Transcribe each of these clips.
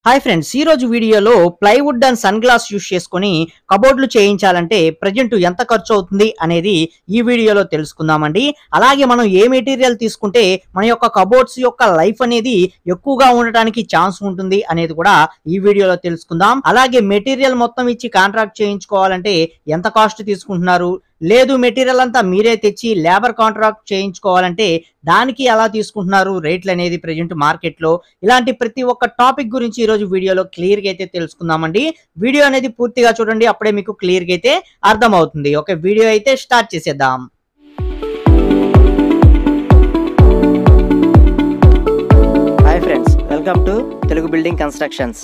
hi friends ఈ రోజు వీడియోలో plywood and sun glass use చేసుకొని కబోర్డ్లు చేయించాలంటే ప్రజెంట్ ఎంత ఖర్చు అవుతుంది అనేది ఈ వీడియోలో తెలుసుకుందామండి అలాగే మనం ఏ మెటీరియల్ తీసుకుంటే మన యొక్క కబోర్డ్స్ యొక్క లైఫ్ అనేది ఎక్కువగా ఉండటానికి ఛాన్స్ ఉంటుంది అనేది కూడా ఈ వీడియోలో తెలుసుకుందాం అలాగే మెటీరియల్ మొత్తం ఇచ్చి కాంట్రాక్ట్ చేయించుకోవాలంటే ఎంత కాస్ట్ తీసుకుంటున్నారు లేదు మెటీరియల్ అంతా మీరే తెచ్చి లేబర్ కాంట్రాక్ట్ చేయించుకోవాలంటే దానికి ఎలా తీసుకుంటున్నారు రేట్లు అనేది ప్రజెంట్ మార్కెట్ లో ఇలాంటి ప్రతి ఒక్క టాపిక్ గురించి ఈ రోజు వీడియోలో క్లియర్ గా అయితే తెలుసుకుందామండి వీడియో అనేది పూర్తిగా చూడండి అప్పుడే మీకు క్లియర్ గా అయితే అర్థమవుతుంది ఓకే వీడియో అయితే స్టార్ట్ చేసేద్దాం hi friends welcome to Telugu building constructions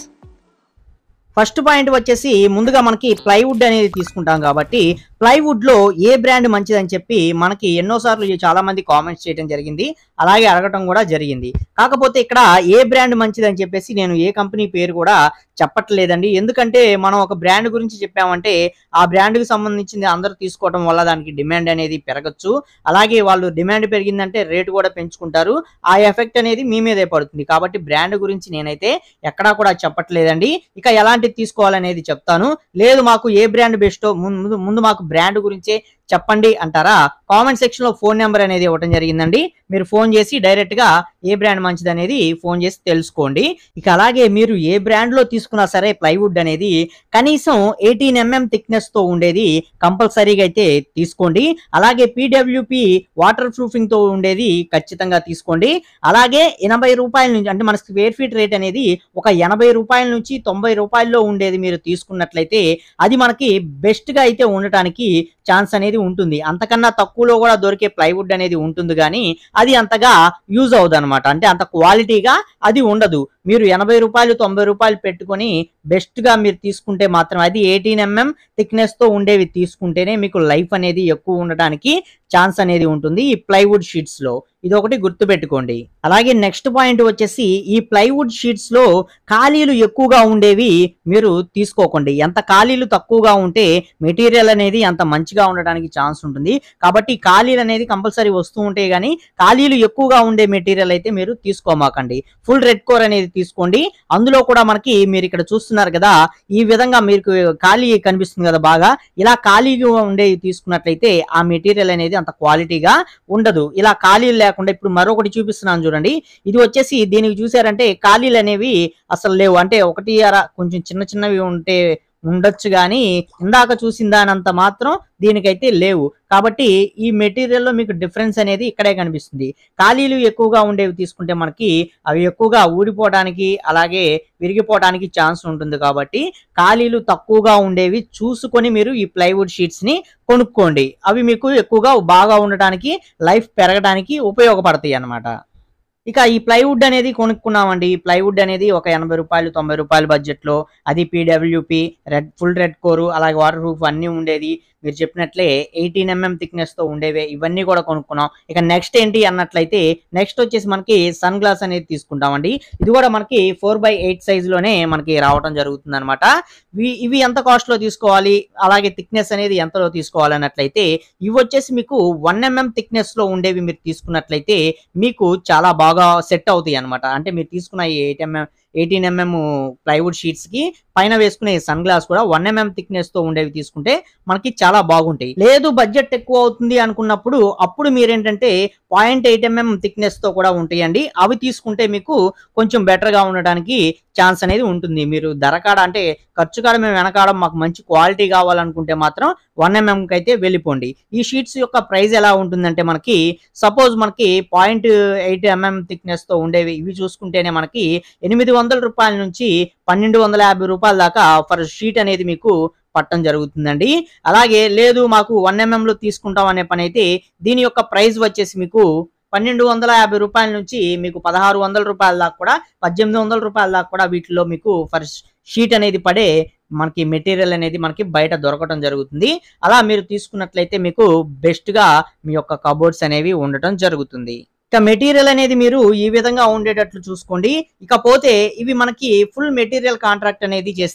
first point వచ్చేసి ముందుగా మనకి ప్లైవుడ్ అనేది తీసుకుంటాం కాబట్టి ప్లైవుడ్ లో ఏ బ్రాండ్ మంచిదని చెప్పి మనకి ఎన్నోసార్లు చాలా మంది కామెంట్స్ చేయడం జరిగింది అలాగే అడగటం కూడా జరిగింది కాకపోతే ఇక్కడ ఏ బ్రాండ్ మంచిదని చెప్పేసి నేను ఏ కంపెనీ పేరు కూడా చెప్పట్లేదండి ఎందుకంటే మనం ఒక బ్రాండ్ గురించి చెప్పామంటే ఆ బ్రాండ్ కి సంబంధించింది అందరూ తీసుకోవడం వల్ల దానికి డిమాండ్ అనేది పెరగచ్చు అలాగే వాళ్ళు డిమాండ్ పెరిగిందంటే రేటు కూడా పెంచుకుంటారు ఆ ఎఫెక్ట్ అనేది మీ మీదే పడుతుంది కాబట్టి బ్రాండ్ గురించి నేనైతే ఎక్కడా కూడా చెప్పట్లేదండి ఇక ఎలాంటిది తీసుకోవాలనేది చెప్తాను లేదు మాకు ఏ బ్రాండ్ బెస్టో ముందు ముందు మాకు బ్రాండ్ గురించే చెప్పండి అంటారా కామెంట్ సెక్షన్ లో ఫోన్ నెంబర్ అనేది ఇవ్వడం జరిగిందండి మీరు ఫోన్ చేసి డైరెక్ట్ గా ఏ బ్రాండ్ మంచిది అనేది ఫోన్ చేసి తెలుసుకోండి ఇక అలాగే మీరు ఏ బ్రాండ్ లో తీసుకున్నా సరే ప్లైవుడ్ అనేది కనీసం ఎయిటీన్ ఎంఎం థిక్నెస్ తో ఉండేది కంపల్సరీగా అయితే తీసుకోండి అలాగే పీడబ్ల్యూపి వాటర్ ప్రూఫింగ్ తో ఉండేది ఖచ్చితంగా తీసుకోండి అలాగే ఎనభై రూపాయల నుంచి అంటే మన స్క్వేర్ ఫీట్ రేట్ అనేది ఒక ఎనభై రూపాయల నుంచి తొంభై రూపాయల్లో ఉండేది మీరు తీసుకున్నట్లయితే అది మనకి బెస్ట్ గా అయితే ఉండటానికి ఛాన్స్ అనేది ఉంటుంది అంతకన్నా తక్కువలో కూడా దొరికే ప్లైవుడ్ అనేది ఉంటుంది కానీ అది అంతగా యూజ్ అవ్వదు అనమాట అంటే అంత క్వాలిటీగా అది ఉండదు మీరు ఎనభై రూపాయలు తొంభై రూపాయలు పెట్టుకొని బెస్ట్ గా మీరు తీసుకుంటే మాత్రం అది ఎయిటీన్ ఎంఎం థిక్నెస్ తో ఉండేవి తీసుకుంటేనే మీకు లైఫ్ అనేది ఎక్కువ ఉండటానికి ఛాన్స్ అనేది ఉంటుంది ఈ ప్లైవుడ్ షీట్స్ లో ఇది ఒకటి గుర్తు పెట్టుకోండి అలాగే నెక్స్ట్ పాయింట్ వచ్చేసి ఈ ప్లైవుడ్ షీట్స్ లో ఖాళీలు ఎక్కువగా ఉండేవి మీరు తీసుకోకండి ఎంత ఖాళీలు తక్కువగా ఉంటే మెటీరియల్ అనేది అంత మంచిగా ఉండడానికి ఛాన్స్ ఉంటుంది కాబట్టి ఖాళీలు అనేది కంపల్సరీ వస్తూ ఉంటాయి కానీ ఖాళీలు ఎక్కువగా ఉండే మెటీరియల్ అయితే మీరు తీసుకోమాకండి ఫుల్ రెడ్ కోర్ అనేది తీసుకోండి అందులో కూడా మనకి మీరు ఇక్కడ చూస్తున్నారు కదా ఈ విధంగా మీకు ఖాళీ కనిపిస్తుంది కదా బాగా ఇలా ఖాళీగా ఉండేవి తీసుకున్నట్లయితే ఆ మెటీరియల్ అనేది అంత క్వాలిటీగా ఉండదు ఇలా ఖాళీలు లేకుండా ఇప్పుడు మరొకటి చూపిస్తున్నాను చూడండి ఇది వచ్చేసి దీనికి చూసారంటే ఖాళీలు అనేవి అసలు లేవు అంటే ఒకటి అర కొంచెం చిన్న చిన్నవి ఉంటే ఉండొచ్చు కానీ ఇందాక చూసిన దానంత మాత్రం దీనికైతే లేవు కాబట్టి ఈ మెటీరియల్లో మీకు డిఫరెన్స్ అనేది ఇక్కడే కనిపిస్తుంది ఖాళీలు ఎక్కువగా ఉండేవి తీసుకుంటే మనకి అవి ఎక్కువగా ఊడిపోవడానికి అలాగే విరిగిపోవడానికి ఛాన్స్ ఉంటుంది కాబట్టి ఖాళీలు తక్కువగా ఉండేవి చూసుకొని మీరు ఈ ప్లైవుడ్ షీట్స్ ని కొనుక్కోండి అవి మీకు ఎక్కువగా బాగా ఉండటానికి లైఫ్ పెరగడానికి ఉపయోగపడతాయి అన్నమాట ఇక ఈ ప్లైవుడ్ అనేది కొనుక్కున్నామండి ఈ ప్లైవుడ్ అనేది ఒక ఎనభై రూపాయలు తొంభై రూపాయల బడ్జెట్ లో అది పీడబ్ల్యూపి రెడ్ ఫుల్ రెడ్ కోరు అలాగే వాటర్ ప్రూఫ్ అన్ని ఉండేది మీరు చెప్పినట్లే ఎయిటీన్ ఎంఎం థిక్నెస్ తో ఉండేవే ఇవన్నీ కూడా కొనుక్కున్నాం ఇక నెక్స్ట్ ఏంటి అన్నట్లయితే నెక్స్ట్ వచ్చేసి మనకి సన్ గ్లాస్ అనేది తీసుకుంటామండి ఇది కూడా మనకి ఫోర్ బై ఎయిట్ సైజ్ లోనే మనకి రావడం జరుగుతుంది అనమాట ఇవి ఎంత కాస్ట్ లో తీసుకోవాలి అలాగే థిక్నెస్ అనేది ఎంతలో తీసుకోవాలి అన్నట్లయితే ఇవి వచ్చేసి మీకు వన్ ఎంఎం థిక్నెస్ లో ఉండేవి మీరు తీసుకున్నట్లయితే మీకు చాలా బాగా సెట్ అవుతాయి అనమాట అంటే మీరు తీసుకున్న ఈ eight MM eighteen MM plywood sheets కి పైన వేసుకునే సన్ గ్లాస్ కూడా వన్ ఎంఎం థిక్నెస్ తో ఉండేవి తీసుకుంటే మనకి చాలా బాగుంటాయి లేదు బడ్జెట్ ఎక్కువ అవుతుంది అనుకున్నప్పుడు అప్పుడు మీరేంటంటే పాయింట్ ఎయిట్ ఎంఎం థిక్నెస్ తో కూడా ఉంటాయండి అవి తీసుకుంటే మీకు కొంచెం బెటర్ గా ఉండడానికి ఛాన్స్ అనేది ఉంటుంది మీరు ధర కాడ అంటే ఖర్చు కాడ మేము వెనకాడం మాకు మంచి క్వాలిటీ కావాలనుకుంటే మాత్రం వన్ ఎంఎం కి అయితే వెళ్ళిపోండి ఈ షీట్స్ యొక్క ప్రైస్ ఎలా ఉంటుందంటే మనకి సపోజ్ మనకి పాయింట్ ఎయిట్ ఎంఎం థిక్నెస్ తో ఉండేవి ఇవి చూసుకుంటేనే మనకి ఎనిమిది వందల రూపాయల నుంచి పన్నెండు వందల యాభై రూపాయల దాకా ఫర్ షీట్ అనేది మీకు పట్టడం జరుగుతుందండి అలాగే లేదు మాకు వన్ ఎంఎం లో తీసుకుంటాం అనే పని అయితే దీని యొక్క ప్రైస్ వచ్చేసి మీకు పన్నెండు వందల యాభై రూపాయల నుంచి మీకు పదహారు వందల రూపాయల దాకా కూడా పద్దెనిమిది వందల రూపాయల దాకా కూడా వీటిలో మీకు ఫర్ షీట్ అనేది పడే మనకి మెటీరియల్ అనేది మనకి బయట దొరకడం జరుగుతుంది అలా మీరు తీసుకున్నట్లయితే మీకు బెస్ట్ గా మీ యొక్క కబోర్డ్స్ అనేవి ఉండటం జరుగుతుంది ఇక మెటీరియల్ అనేది మీరు ఈ విధంగా ఉండేటట్లు చూసుకోండి ఇకపోతే ఇవి మనకి ఫుల్ మెటీరియల్ కాంట్రాక్ట్ అనేది చేస్తే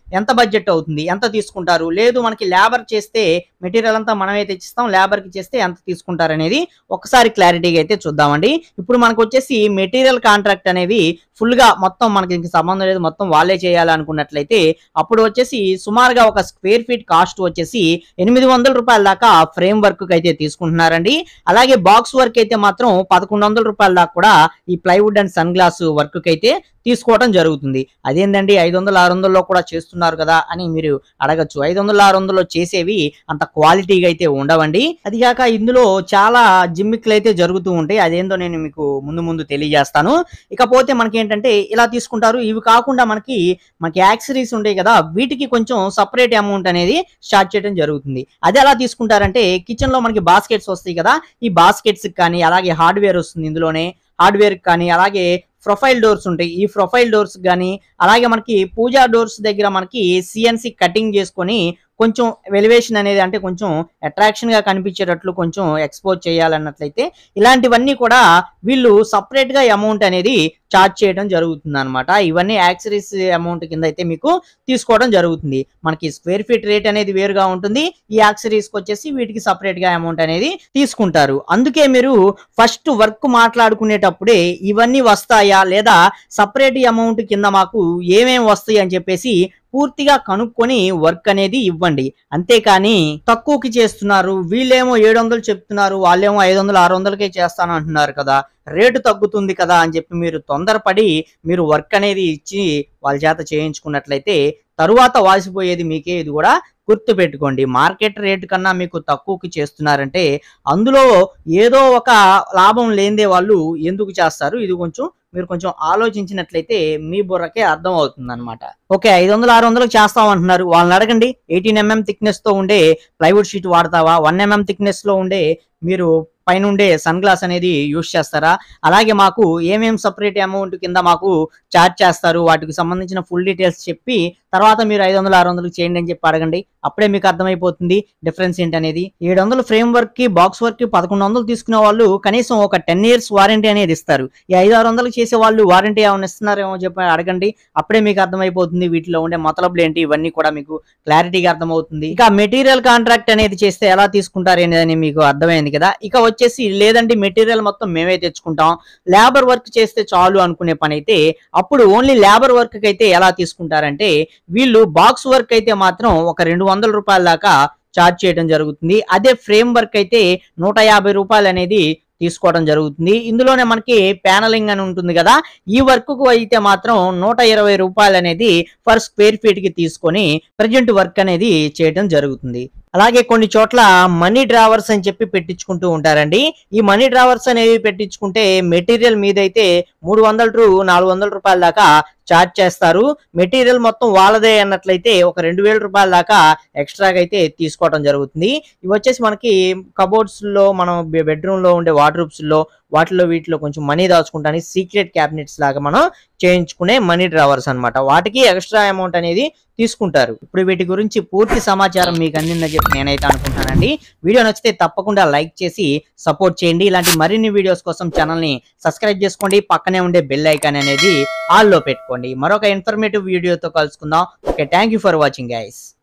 ఎంత బడ్జెట్ అవుతుంది ఎంత తీసుకుంటారు లేదు మనకి లేబర్ చేస్తే మెటీరియల్ అంతా మనమే తెచ్చిస్తాం లేబర్ కి చేస్తే ఎంత తీసుకుంటారు అనేది ఒకసారి క్లారిటీగా అయితే చూద్దామండి ఇప్పుడు మనకు వచ్చేసి మెటీరియల్ కాంట్రాక్ట్ అనేవి ఫుల్ గా మొత్తం మనకి ఇంక సంబంధం లేదు మొత్తం వాళ్ళే చేయాలనుకున్నట్లయితే అప్పుడు వచ్చేసి సుమారుగా ఒక స్క్వేర్ ఫీట్ కాస్ట్ వచ్చేసి ఎనిమిది వందల రూపాయల దాకా ఫ్రేమ్ వర్క్ అయితే తీసుకుంటున్నారండి అలాగే బాక్స్ వర్క్ అయితే మాత్రం పదకొండు వందల రూపాయల దాకా కూడా ఈ plywood and sun glass work అయితే తీసుకోవడం జరుగుతుంది అదేంటండి ఐదు వందలు ఆరు వందల్లో కూడా చేస్తున్నారు కదా అని మీరు అడగచ్చు ఐదు వందలు ఆరు వందల్లో చేసేవి అంత క్వాలిటీగా అయితే ఉండవండి అది కాక ఇందులో చాలా జిమ్మిక్లు అయితే జరుగుతూ ఉంటాయి అదేందో నేను మీకు ముందు ముందు తెలియజేస్తాను ఇకపోతే మనకి ఏంటంటే ఇలా తీసుకుంటారు ఇవి కాకుండా మనకి మనకి యాక్సరీస్ ఉంటాయి కదా వీటికి కొంచెం సపరేట్ అమౌంట్ అనేది స్టార్ట్ చేయడం జరుగుతుంది అది ఎలా తీసుకుంటారంటే కిచెన్ లో మనకి బాస్కెట్స్ వస్తాయి కదా ఈ బాస్కెట్స్ కానీ అలాగే హార్డ్వేర్ వస్తుంది ఇందులోనే హార్డ్వేర్ కానీ అలాగే ప్రొఫైల్ డోర్స్ ఉంటాయి ఈ ప్రొఫైల్ డోర్స్ కానీ అలాగే మనకి పూజా డోర్స్ దగ్గర మనకి సిఎన్సి కటింగ్ చేసుకొని కొంచెం వెలివేషన్ అనేది అంటే కొంచెం అట్రాక్షన్ గా కనిపించేటట్లు కొంచెం ఎక్స్పోజ్ చేయాలన్నట్లయితే ఇలాంటివన్నీ కూడా వీళ్ళు సపరేట్ గా అమౌంట్ అనేది చార్జ్ చేయడం జరుగుతుంది అనమాట ఇవన్నీ యాక్సరీస్ అమౌంట్ కింద అయితే మీకు తీసుకోవడం జరుగుతుంది మనకి స్క్వేర్ ఫీట్ రేట్ అనేది వేరుగా ఉంటుంది ఈ యాక్సరీస్ వచ్చేసి వీటికి సపరేట్ గా అమౌంట్ అనేది తీసుకుంటారు అందుకే మీరు ఫస్ట్ వర్క్ మాట్లాడుకునేటప్పుడే ఇవన్నీ వస్తాయా లేదా సపరేట్ అమౌంట్ కింద మాకు ఏమేమి వస్తాయి అని చెప్పేసి పూర్తిగా కనుక్కొని వర్క్ అనేది ఇవ్వండి అంతేకాని తక్కువకి చేస్తున్నారు వీళ్ళేమో ఏడు వందలు చెప్తున్నారు వాళ్ళేమో ఐదు వందలు ఆరు వందలకే చేస్తాను అంటున్నారు కదా రేటు తగ్గుతుంది కదా అని చెప్పి మీరు తొందరపడి మీరు వర్క్ అనేది ఇచ్చి వాళ్ళ చేత చేయించుకున్నట్లయితే తరువాత వాసిపోయేది మీకే ఇది కూడా గుర్తు పెట్టుకోండి మార్కెట్ రేటు కన్నా మీకు తక్కువకి చేస్తున్నారంటే అందులో ఏదో ఒక లాభం లేనిదే వాళ్ళు ఎందుకు చేస్తారు ఇది కొంచెం మీరు కొంచెం ఆలోచించినట్లయితే మీ బుర్రకే అర్థం అవుతుంది అనమాట ఓకే ఐదు వందలు ఆరు వందలకు చేస్తాం అంటున్నారు వాళ్ళని అడగండి ఎయిటీన్ ఎంఎం థిక్నెస్ తో ఉండే ప్లైవుడ్ షీట్ వాడతావా వన్ ఎంఎం థిక్నెస్ లో ఉండే మీరు పైన ఉండే సన్ గ్లాస్ అనేది యూస్ చేస్తారా అలాగే మాకు ఏమేం సపరేట్ అమౌంట్ కింద మాకు చార్జ్ చేస్తారు వాటికి సంబంధించిన ఫుల్ డీటెయిల్స్ చెప్పి తర్వాత మీరు ఐదు వందలు ఆరు వందలకు చేయండి అని చెప్పి అడగండి అప్పుడే మీకు అర్థమైపోతుంది డిఫరెన్స్ ఏంటనేది ఏడు వందలు ఫ్రేమ్ వర్క్ కి బాక్స్ వర్క్ కి పదకొండు వందలు తీసుకునే వాళ్ళు కనీసం ఒక టెన్ ఇయర్స్ వారంటీ అనేది ఇస్తారు ఈ ఐదు ఆరు వందలు చేసే వాళ్ళు వారంటీ ఏమైనా ఇస్తున్నారేమో చెప్పి అడగండి అప్పుడే మీకు అర్థమైపోతుంది వీటిలో ఉండే మొదలబులు ఏంటి ఇవన్నీ కూడా మీకు క్లారిటీగా అర్థమవుతుంది ఇక మెటీరియల్ కాంట్రాక్ట్ అనేది చేస్తే ఎలా తీసుకుంటారు అనేది మీకు అర్థమైంది కదా ఇక వచ్చేసి లేదంటే మెటీరియల్ మొత్తం మేమే తెచ్చుకుంటాం లేబర్ వర్క్ చేస్తే చాలు అనుకునే పని అయితే అప్పుడు ఓన్లీ లేబర్ వర్క్ అయితే ఎలా తీసుకుంటారంటే వీళ్ళు బాక్స్ వర్క్ అయితే మాత్రం ఒక రెండు వందల రూపాయల దాకా చార్జ్ చేయడం జరుగుతుంది అదే ఫ్రేమ్ వర్క్ అయితే నూట యాభై రూపాయలు అనేది తీసుకోవడం జరుగుతుంది ఇందులోనే మనకి ప్యానలింగ్ అని ఉంటుంది కదా ఈ వర్క్ కు అయితే మాత్రం నూట ఇరవై రూపాయలు అనేది పర్ స్క్వేర్ ఫీట్ కి తీసుకొని ప్రజెంట్ వర్క్ అనేది చేయడం జరుగుతుంది అలాగే కొన్ని చోట్ల మనీ డ్రావర్స్ అని చెప్పి పెట్టించుకుంటూ ఉంటారండి ఈ మనీ డ్రావర్స్ అనేవి పెట్టించుకుంటే మెటీరియల్ మీద అయితే మూడు వందల టు నాలుగు వందల రూపాయల దాకా చార్జ్ చేస్తారు మెటీరియల్ మొత్తం వాళ్ళదే అన్నట్లయితే ఒక రెండు వేల రూపాయల దాకా ఎక్స్ట్రాగా అయితే తీసుకోవడం జరుగుతుంది ఇవి వచ్చేసి మనకి కబోర్డ్స్ లో మనం బెడ్రూమ్ లో ఉండే వార్డ్రూబ్స్ లో వాటిలో వీటిలో కొంచెం మనీ దాచుకుంటానికి సీక్రెట్ క్యాబినెట్స్ లాగా మనం చేయించుకునే మనీ డ్రావర్స్ అన్నమాట వాటికి ఎక్స్ట్రా అమౌంట్ అనేది తీసుకుంటారు ఇప్పుడు వీటి గురించి పూర్తి సమాచారం మీకు అందిందని చెప్పి నేనైతే అనుకుంటున్నానండి వీడియో నచ్చితే తప్పకుండా లైక్ చేసి సపోర్ట్ చేయండి ఇలాంటి మరిన్ని వీడియోస్ కోసం ఛానల్ ని సబ్స్క్రైబ్ చేసుకోండి పక్కనే ఉండే బెల్ ఐకాన్ అనేది ఆల్ లో పెట్టుకోండి మరొక ఇన్ఫర్మేటివ్ వీడియోతో కలుసుకుందాం okay thank you for watching guys